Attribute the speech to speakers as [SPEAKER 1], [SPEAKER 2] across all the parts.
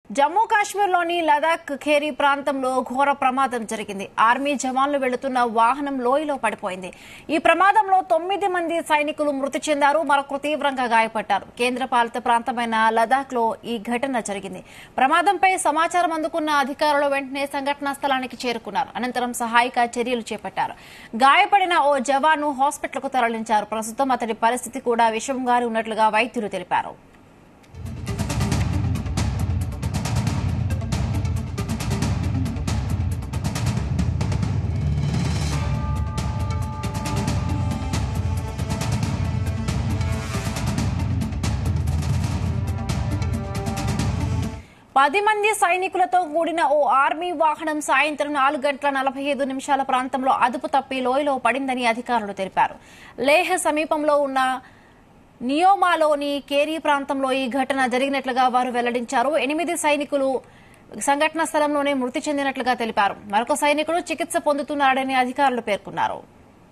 [SPEAKER 1] జమ్మూ కాశ్మీర్లోని లదాఖ్ ఖేరీ ప్రాంతంలో ఘోర ప్రమాదం జరిగింది ఆర్మీ జవాన్లు వెళుతున్న వాహనం లోయలో పడిపోయింది ఈ ప్రమాదంలో తొమ్మిది మంది సైనికులు మృతి చెందారు మరొకరు తీవ్రంగా గాయపడ్డారు కేంద్ర పాలిత ప్రాంతమైన లదాఖ్ లో ఈ ఘటన జరిగింది ప్రమాదంపై సమాచారం అందుకున్న అధికారులు వెంటనే సంఘటనా స్థలానికి చేరుకున్నారు అనంతరం సహాయక చర్యలు చేపట్టారు గాయపడిన ఓ జవాను హాస్పిటల్కు తరలించారు ప్రస్తుతం అతడి పరిస్థితి కూడా విషమంగారి ఉన్నట్లుగా వైద్యులు తెలిపారు పది మంది సైనికులతో కూడిన ఓ ఆర్మీ వాహనం సాయంత్రం నాలుగు గంటల నలభై ఐదు నిమిషాల ప్రాంతంలో అదుపు తప్పి లోయలో పడిందని అధికారులు తెలిపారు లేహ్ సమీపంలో ఉన్న నియోమాలోని కేరీ ప్రాంతంలో ఈ ఘటన జరిగినట్లుగా వారు వెల్లడించారు ఎనిమిది సైనికులు సంఘటనా స్థలంలోనే మృతి చెందినట్లుగా తెలిపారు మరొక సైనికుడు చికిత్స పొందుతున్నాడని అధికారులు పేర్కొన్నారు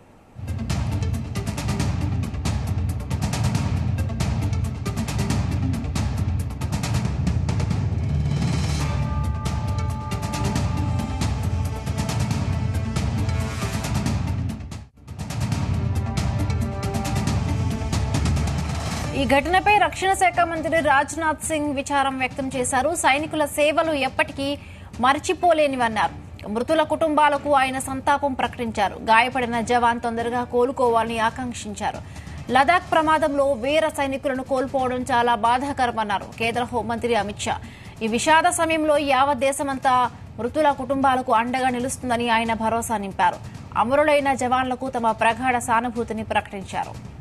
[SPEAKER 1] ఈ ఘటనపై రక్షణ శాఖ మంత్రి రాజ్నాథ్ సింగ్ విచారం వ్యక్తం చేశారు సైనికుల సేవలు ఎప్పటికీ మర్చిపోలేనివన్నారు మృతుల కుటుంబాలకు ఆయన సంతాపం ప్రకటించారు గాయపడిన జవాన్ తొందరగా కోలుకోవాలని ఆకాంక్షించారు లదాఖ్ ప్రమాదంలో వీర సైనికులను కోల్పోవడం చాలా బాధాకరమన్నారు కేంద్ర హోంమంత్రి అమిత్ షా ఈ విషాద సమయంలో యావత్ దేశమంతా మృతుల కుటుంబాలకు అండగా నిలుస్తుందని ఆయన భరోసా నింపారు అమరులైన జవాన్లకు తమ ప్రగాఢ సానుభూతిని ప్రకటించారు